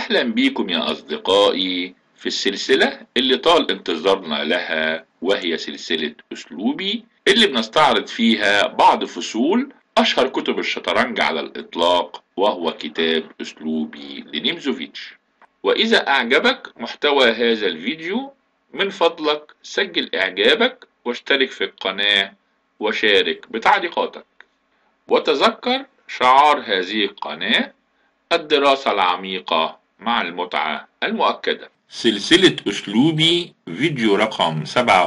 أهلا بيكم يا أصدقائي في السلسلة اللي طال انتظارنا لها وهي سلسلة أسلوبي اللي بنستعرض فيها بعض فصول أشهر كتب الشطرنج على الإطلاق وهو كتاب أسلوبي لنيمزوفيتش وإذا أعجبك محتوى هذا الفيديو من فضلك سجل إعجابك واشترك في القناة وشارك بتعليقاتك وتذكر شعار هذه القناة الدراسة العميقة مع المتعة المؤكدة سلسلة أسلوبي فيديو رقم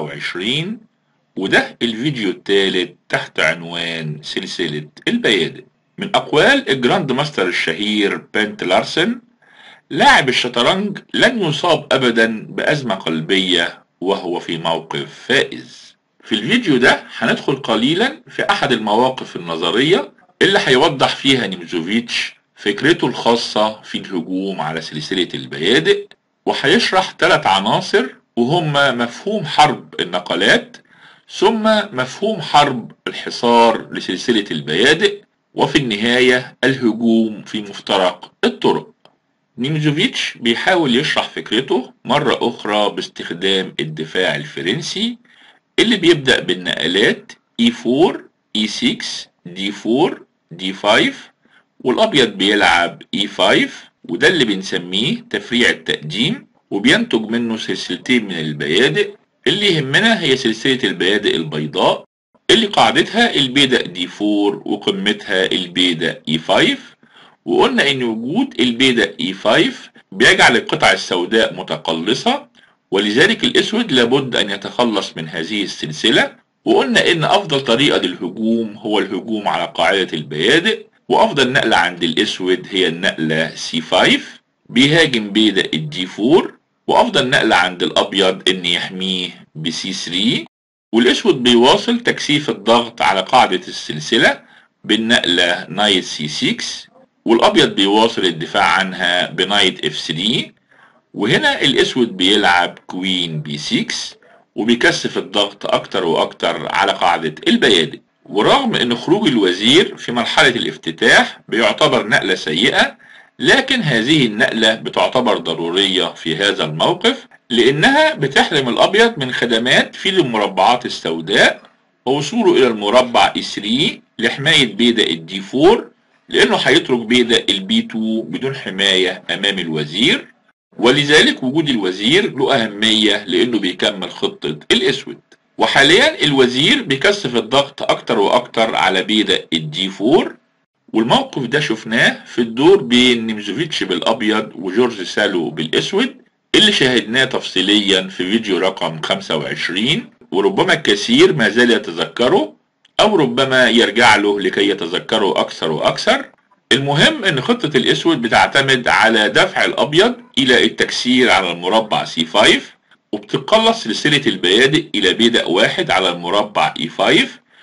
27 وده الفيديو الثالث تحت عنوان سلسلة البيادق من أقوال الجراند ماستر الشهير بنت لارسن لاعب الشطرنج لن يصاب أبدا بأزمة قلبية وهو في موقف فائز في الفيديو ده هندخل قليلا في أحد المواقف النظرية اللي هيوضح فيها نيمزوفيتش فكرته الخاصة في الهجوم على سلسلة البيادق وهيشرح ثلاث عناصر وهما مفهوم حرب النقلات ثم مفهوم حرب الحصار لسلسلة البيادق وفي النهاية الهجوم في مفترق الطرق نيمزوفيتش بيحاول يشرح فكرته مرة أخرى باستخدام الدفاع الفرنسي اللي بيبدأ بالنقلات E4 E6 D4 D5 والأبيض بيلعب E5 وده اللي بنسميه تفريع التقديم وبينتج منه سلسلتين من البيادق اللي يهمنا هي سلسلة البيادق البيضاء اللي قاعدتها البيدق D4 وقمتها البيدق E5 وقلنا ان وجود البيدق E5 بيجعل القطع السوداء متقلصة ولذلك الاسود لابد ان يتخلص من هذه السلسلة وقلنا ان افضل طريقة للهجوم هو الهجوم على قاعدة البيادق وافضل نقلة عند الاسود هي النقلة C5 بيهاجم بيدق الدي 4 وافضل نقلة عند الابيض ان يحميه بسي 3 والاسود بيواصل تكثيف الضغط على قاعدة السلسلة بالنقلة نايت سي 6 والابيض بيواصل الدفاع عنها بنايت اف 3 وهنا الاسود بيلعب كوين بي 6 وبيكثف الضغط اكتر واكتر على قاعدة البيادق ورغم ان خروج الوزير في مرحلة الافتتاح بيعتبر نقلة سيئة لكن هذه النقلة بتعتبر ضرورية في هذا الموقف لانها بتحرم الابيض من خدمات في المربعات السوداء ووصوله الى المربع E3 لحماية بيدق الدي 4 لانه هيترك بيدق البي 2 بدون حماية امام الوزير ولذلك وجود الوزير له اهمية لانه بيكمل خطة الاسود وحاليا الوزير بيكثف الضغط اكتر واكتر على بيدق الدي 4 والموقف ده شفناه في الدور بين نيمزوفيتش بالابيض وجورج سالو بالاسود اللي شاهدناه تفصيليا في فيديو رقم 25 وربما الكثير ما زال يتذكره او ربما يرجع له لكي يتذكره اكثر واكثر المهم ان خطة الاسود بتعتمد على دفع الابيض الى التكسير على المربع C5 وبتقلص سلسلة البيادق الى بيدق واحد على المربع E5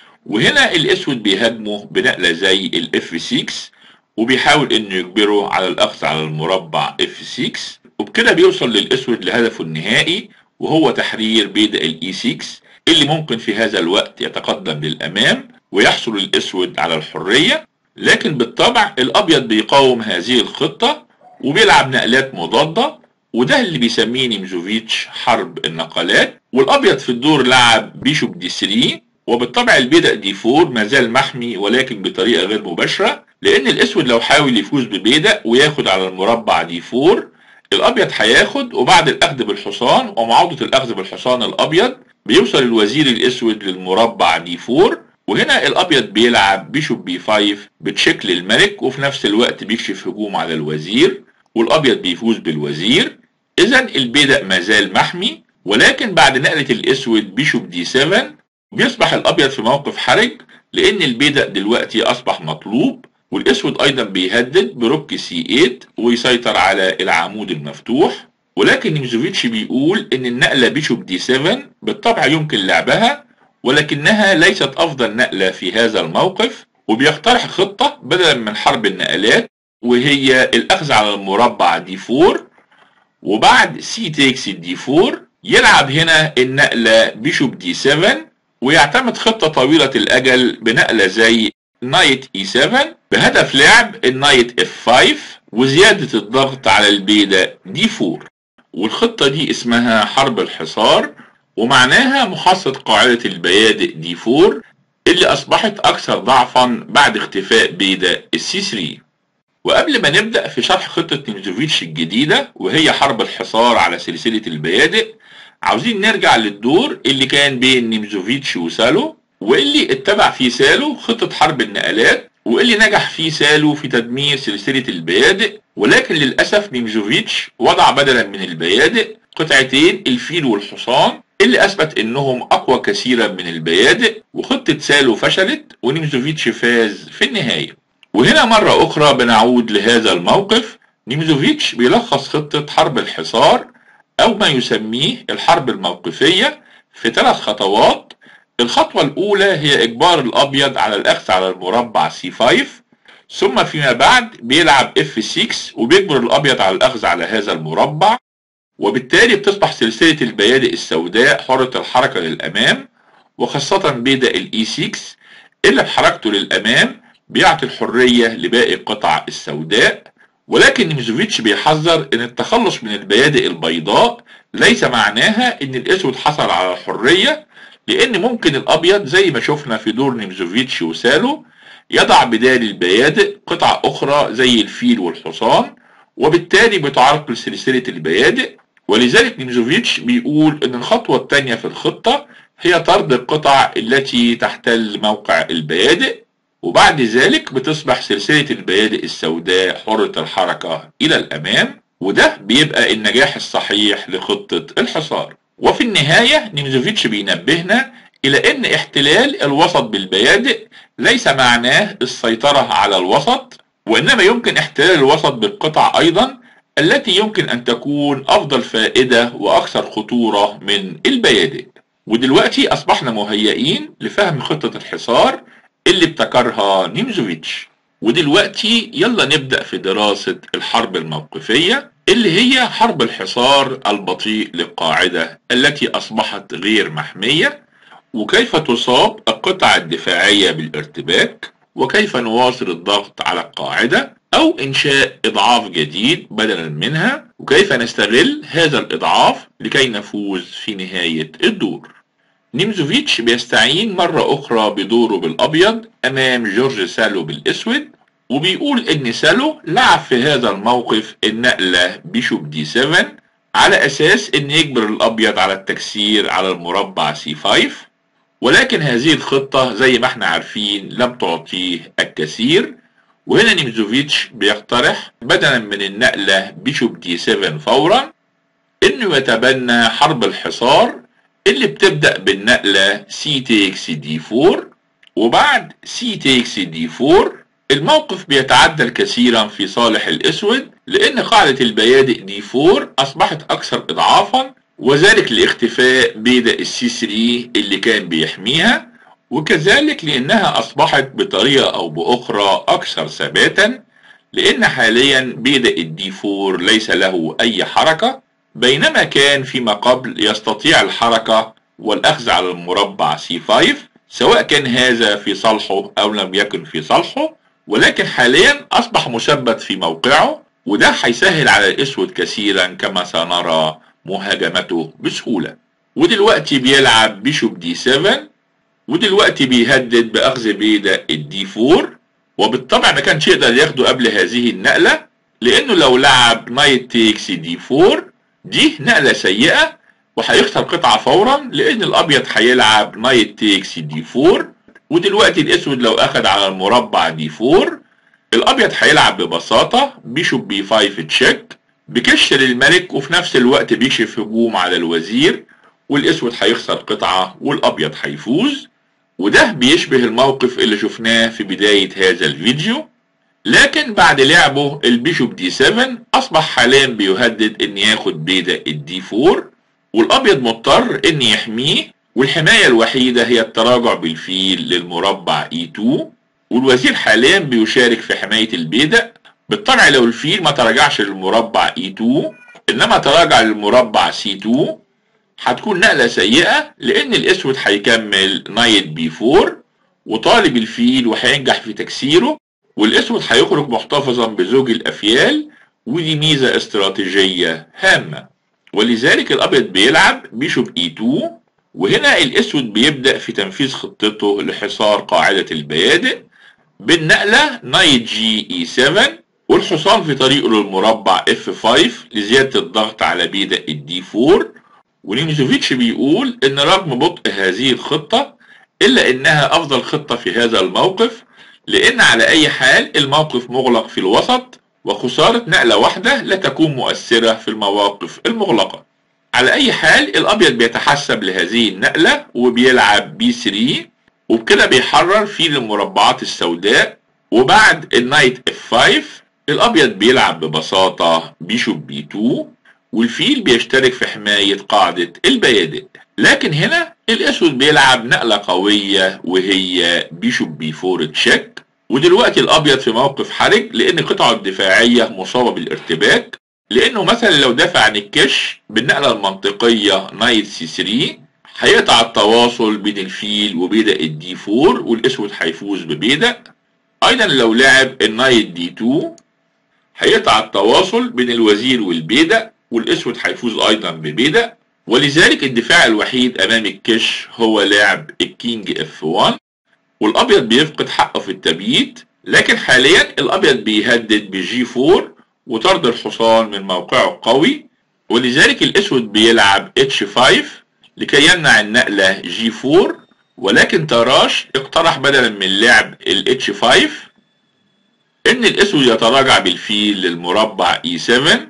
وهنا الاسود بيهاجمه بنقلة زي الاف 6 وبيحاول انه يجبره على الاخذ على المربع اف 6 وبكده بيوصل للاسود لهدفه النهائي وهو تحرير بيدق الاي 6 اللي ممكن في هذا الوقت يتقدم للامام ويحصل الاسود على الحرية لكن بالطبع الابيض بيقاوم هذه الخطة وبيلعب نقلات مضادة وده اللي بيسميه نيمزوفيتش حرب النقلات والابيض في الدور لعب بيشوب دي 3 وبالطبع البيدق دي 4 ما زال محمي ولكن بطريقه غير مباشره لان الاسود لو حاول يفوز ببيدق وياخد على المربع دي 4 الابيض هياخد وبعد الاخذ بالحصان ومعاوضه الاخذ بالحصان الابيض بيوصل الوزير الاسود للمربع دي 4 وهنا الابيض بيلعب بيشوب بي 5 بتشكل الملك وفي نفس الوقت بيكشف هجوم على الوزير والابيض بيفوز بالوزير اذا البيدق ما زال محمي ولكن بعد نقله الاسود بيشوب دي 7 بيصبح الابيض في موقف حرج لان البيدق دلوقتي اصبح مطلوب والاسود ايضا بيهدد برك سي 8 ويسيطر على العمود المفتوح ولكن نيمزوفيتش بيقول ان النقله بيشوب دي 7 بالطبع يمكن لعبها ولكنها ليست افضل نقله في هذا الموقف وبيقترح خطه بدلا من حرب النقلات وهي الاخذ على المربع دي 4 وبعد سي تيكس دي 4 يلعب هنا النقله بيشوب دي 7 ويعتمد خطة طويلة الأجل بنقلة زي نايت اي 7 بهدف لعب النايت اف 5 وزيادة الضغط على البيدق دي 4 والخطة دي اسمها حرب الحصار ومعناها محاصرة قاعدة البيادق دي 4 اللي أصبحت أكثر ضعفا بعد اختفاء بيدق السي 3 وقبل ما نبدأ في شرح خطة نيمزوفيتش الجديدة وهي حرب الحصار على سلسلة البيادق عاوزين نرجع للدور اللي كان بين نيمزوفيتش وسالو واللي اتبع فيه سالو خطة حرب النقلات واللي نجح فيه سالو في تدمير سلسلة البيادق ولكن للأسف نيمزوفيتش وضع بدلا من البيادق قطعتين الفيل والحصان اللي أثبت إنهم أقوى كثيرا من البيادق وخطة سالو فشلت ونيمزوفيتش فاز في النهاية وهنا مرة أخرى بنعود لهذا الموقف نيمزوفيتش بيلخص خطة حرب الحصار أو ما يسميه الحرب الموقفية في ثلاث خطوات الخطوة الأولى هي إجبار الأبيض على الأخذ على المربع C5 ثم فيما بعد بيلعب F6 وبيجبر الأبيض على الأخذ على هذا المربع وبالتالي بتصبح سلسلة البيادق السوداء حرة الحركة للأمام وخاصة بيدق الإي 6 اللي بحركته للأمام بيعطي الحرية لباقي القطع السوداء ولكن نيمزوفيتش بيحذر ان التخلص من البيادق البيضاء ليس معناها ان الاسود حصل على الحرية لان ممكن الابيض زي ما شفنا في دور نيمزوفيتش وسالو يضع بدال البيادق قطع اخرى زي الفيل والحصان وبالتالي بتعرقل سلسلة البيادق ولذلك نيمزوفيتش بيقول ان الخطوة الثانية في الخطة هي طرد القطع التي تحتل موقع البيادق وبعد ذلك بتصبح سلسلة البيادق السوداء حرة الحركة إلى الأمام وده بيبقى النجاح الصحيح لخطة الحصار وفي النهاية نيمزوفيتش بينبهنا إلى أن احتلال الوسط بالبيادق ليس معناه السيطرة على الوسط وإنما يمكن احتلال الوسط بالقطع أيضا التي يمكن أن تكون أفضل فائدة وأكثر خطورة من البيادق ودلوقتي أصبحنا مهيئين لفهم خطة الحصار اللي ابتكرها نيمزوفيتش ودلوقتي يلا نبدأ في دراسة الحرب الموقفية اللي هي حرب الحصار البطيء للقاعدة التي أصبحت غير محمية وكيف تصاب القطع الدفاعية بالارتباك وكيف نواصل الضغط على القاعدة أو إنشاء إضعاف جديد بدلا منها وكيف نستغل هذا الإضعاف لكي نفوز في نهاية الدور نيمزوفيتش بيستعين مرة أخرى بدوره بالأبيض أمام جورج سالو بالأسود وبيقول إن سالو لعب في هذا الموقف النقلة بيشوب دي 7 على أساس إن يجبر الأبيض على التكسير على المربع سي 5 ولكن هذه الخطة زي ما احنا عارفين لم تعطيه الكثير وهنا نيمزوفيتش بيقترح بدلا من النقلة بيشوب دي 7 فورا انه يتبنى حرب الحصار اللي بتبدأ بالنقلة سي تيكس دي 4 وبعد سي تيكس دي 4 الموقف بيتعدل كثيرا في صالح الاسود لان قاعدة البيادق دي 4 اصبحت اكثر اضعافا وذلك لاختفاء بيدق السي 3 اللي كان بيحميها وكذلك لانها اصبحت بطريقة او باخرى اكثر ثباتا لان حاليا بيدق الدي 4 ليس له اي حركة بينما كان فيما قبل يستطيع الحركة والأخذ على المربع C5 سواء كان هذا في صالحه أو لم يكن في صالحه ولكن حاليا أصبح مثبت في موقعه وده هيسهل على الأسود كثيرا كما سنرى مهاجمته بسهولة ودلوقتي بيلعب بيشوب دي 7 ودلوقتي بيهدد بأخذ بيدا الدي 4 وبالطبع ما كانش يقدر ياخده قبل هذه النقلة لأنه لو لعب نايت تيكس دي 4 دي نقلة سيئة وهيخسر قطعة فورا لأن الأبيض هيلعب نايت تيكس دي 4 ودلوقتي الأسود لو أخد على المربع دي 4 الأبيض هيلعب ببساطة بيشوب بي 5 تشيك بكش للملك وفي نفس الوقت بيكشف هجوم على الوزير والأسود هيخسر قطعة والأبيض هيفوز وده بيشبه الموقف اللي شفناه في بداية هذا الفيديو لكن بعد لعبه البيشوب دي 7 اصبح حاليا بيهدد ان ياخد بيدا الدي 4 والابيض مضطر ان يحميه والحماية الوحيدة هي التراجع بالفيل للمربع اي 2 والوزير حاليا بيشارك في حماية البيدق بالطبع لو الفيل ما تراجعش للمربع اي 2 انما تراجع للمربع سي 2 هتكون نقلة سيئة لان الاسود هيكمل نايت بي 4 وطالب الفيل وهينجح في تكسيره والاسود هيخرج محتفظا بزوج الافيال ودي ميزة استراتيجية هامة ولذلك الابيض بيلعب بيشوب اي 2 وهنا الاسود بيبدأ في تنفيذ خطته لحصار قاعدة البيادق بالنقلة نايت جي اي 7 والحصان في طريقه للمربع اف 5 لزيادة الضغط على بيدق الدي 4 ونيمزوفيتش بيقول ان رغم بطء هذه الخطة الا انها افضل خطة في هذا الموقف لان على اي حال الموقف مغلق في الوسط وخسارة نقلة واحدة لا تكون مؤثرة في المواقف المغلقة على اي حال الابيض بيتحسب لهذه النقلة وبيلعب بي 3 وبكده بيحرر فيل المربعات السوداء وبعد النايت اف 5 الابيض بيلعب ببساطة بيشوب بي 2 والفيل بيشترك في حماية قاعدة البيادق لكن هنا الاسود بيلعب نقلة قوية وهي بيشوب بي 4 تشيك ودلوقتي الابيض في موقف حرج لان قطعه الدفاعية مصابة بالارتباك لانه مثلا لو دافع عن الكش بالنقلة المنطقية نايت سي 3 هيقطع التواصل بين الفيل وبيدق الدي 4 والاسود هيفوز ببيدق ايضا لو لعب النايت دي 2 هيقطع التواصل بين الوزير والبيدق والاسود هيفوز ايضا ببيدق ولذلك الدفاع الوحيد امام الكش هو لعب الكينج اف 1 والابيض بيفقد حقه في التبييت لكن حاليا الابيض بيهدد بجي 4 وطرد الحصان من موقعه القوي ولذلك الاسود بيلعب اتش 5 لكي يمنع النقلة جي 4 ولكن تراش اقترح بدلا من لعب الاتش 5 ان الاسود يتراجع بالفيل للمربع اي 7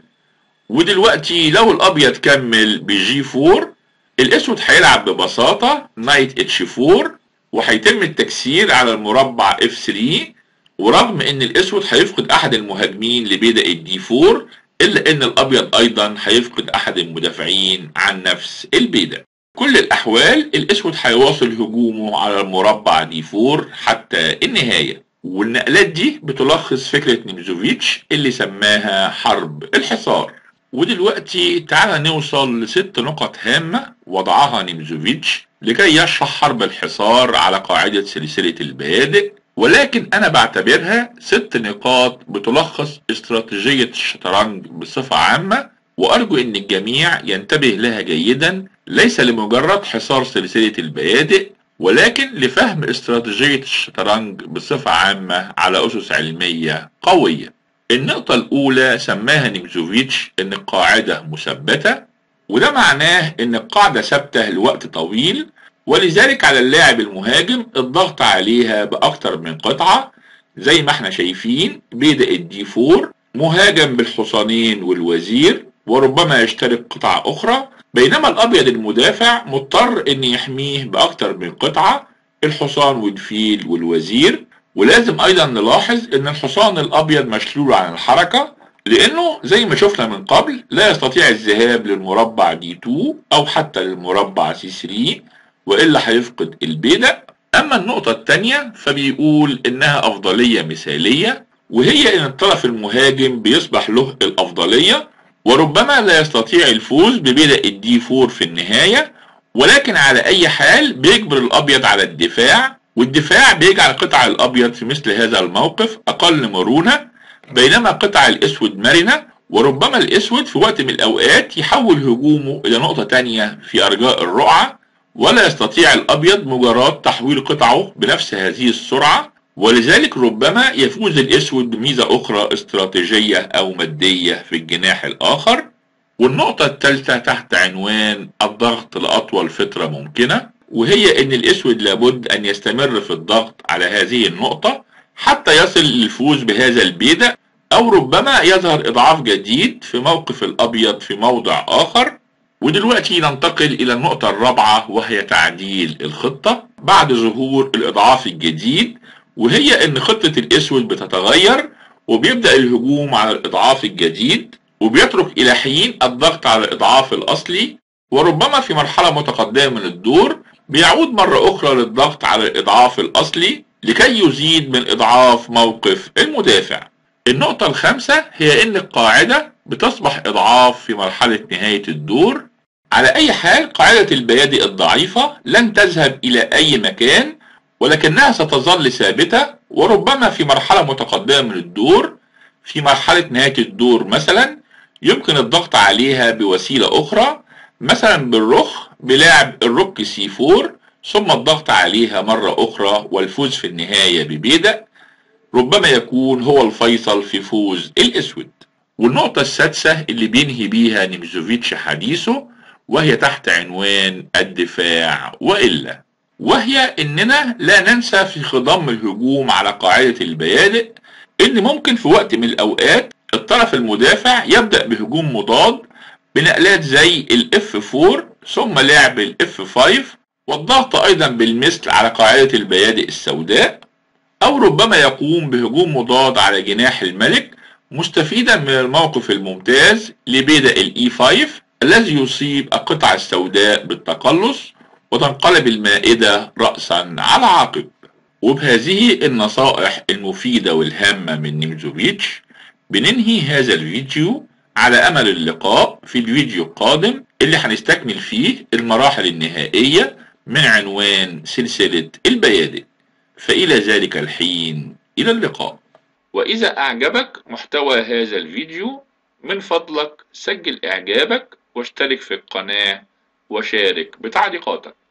ودلوقتي لو الابيض كمل بجي 4 الاسود هيلعب ببساطة نايت اتش 4 وهيتم التكسير على المربع اف 3 ورغم ان الاسود هيفقد احد المهاجمين لبدء الدي 4 الا ان الابيض ايضا هيفقد احد المدافعين عن نفس البيدق كل الاحوال الاسود هيواصل هجومه على المربع دي 4 حتى النهايه والنقلات دي بتلخص فكرة نيمزوفيتش اللي سماها حرب الحصار ودلوقتي تعالى نوصل لست نقط هامة وضعها نيمزوفيتش لكي يشرح حرب الحصار على قاعدة سلسلة البيادق ولكن أنا بعتبرها ست نقاط بتلخص استراتيجية الشطرنج بصفة عامة وأرجو أن الجميع ينتبه لها جيدا ليس لمجرد حصار سلسلة البيادق ولكن لفهم استراتيجية الشطرنج بصفة عامة على أسس علمية قوية النقطة الأولى سماها نيمزوفيتش إن القاعدة مثبتة وده معناه إن القاعدة ثابتة لوقت طويل ولذلك على اللاعب المهاجم الضغط عليها بأكتر من قطعة زي ما احنا شايفين بيدق الدي 4 مهاجم بالحصانين والوزير وربما يشترك قطعة أخرى بينما الأبيض المدافع مضطر إن يحميه بأكتر من قطعة الحصان والفيل والوزير ولازم أيضا نلاحظ إن الحصان الأبيض مشلول عن الحركة لأنه زي ما شفنا من قبل لا يستطيع الذهاب للمربع دي 2 أو حتى للمربع سي 3 وإلا هيفقد البيدق أما النقطة الثانية فبيقول إنها أفضلية مثالية وهي إن الطرف المهاجم بيصبح له الأفضلية وربما لا يستطيع الفوز ببدء الدي 4 في النهاية ولكن على أي حال بيجبر الأبيض على الدفاع والدفاع بيجعل قطع الأبيض في مثل هذا الموقف أقل مرونة بينما قطع الأسود مرنة وربما الأسود في وقت من الأوقات يحول هجومه إلى نقطة تانية في أرجاء الرقعة ولا يستطيع الأبيض مجرد تحويل قطعه بنفس هذه السرعة ولذلك ربما يفوز الأسود بميزة أخرى استراتيجية أو مادية في الجناح الآخر والنقطة الثالثة تحت عنوان الضغط لأطول فترة ممكنة وهي أن الأسود لابد أن يستمر في الضغط على هذه النقطة حتى يصل للفوز بهذا البيدق أو ربما يظهر إضعاف جديد في موقف الأبيض في موضع آخر ودلوقتي ننتقل إلى النقطة الرابعة وهي تعديل الخطة بعد ظهور الإضعاف الجديد وهي ان خطة الاسود بتتغير وبيبدأ الهجوم على الاضعاف الجديد وبيترك الى حين الضغط على الاضعاف الاصلي وربما في مرحلة متقدمة من الدور بيعود مرة اخرى للضغط على الاضعاف الاصلي لكي يزيد من اضعاف موقف المدافع النقطة الخامسة هي ان القاعدة بتصبح اضعاف في مرحلة نهاية الدور على اي حال قاعدة البيادق الضعيفة لن تذهب الى اي مكان ولكنها ستظل ثابتة وربما في مرحلة متقدمة من الدور في مرحلة نهاية الدور مثلا يمكن الضغط عليها بوسيلة أخرى مثلا بالرخ بلعب الروك سي 4 ثم الضغط عليها مرة أخرى والفوز في النهاية ببيدق ربما يكون هو الفيصل في فوز الأسود والنقطة السادسة اللي بينهي بيها نيمزوفيتش حديثه وهي تحت عنوان الدفاع وإلا وهي إننا لا ننسى في خضم الهجوم على قاعدة البيادق إن ممكن في وقت من الأوقات الطرف المدافع يبدأ بهجوم مضاد بنقلات زي الاف 4 ثم لعب الاف 5 والضغط أيضا بالمثل على قاعدة البيادق السوداء أو ربما يقوم بهجوم مضاد على جناح الملك مستفيدا من الموقف الممتاز لبيدق الاي 5 الذي يصيب القطعة السوداء بالتقلص وتنقلب المائدة رأسا على عقب وبهذه النصائح المفيدة والهامة من نيمزوفيتش بننهي هذا الفيديو على أمل اللقاء في الفيديو القادم اللي هنستكمل فيه المراحل النهائية من عنوان سلسلة البيادق فإلى ذلك الحين إلى اللقاء وإذا أعجبك محتوى هذا الفيديو من فضلك سجل إعجابك واشترك في القناة وشارك بتعليقاتك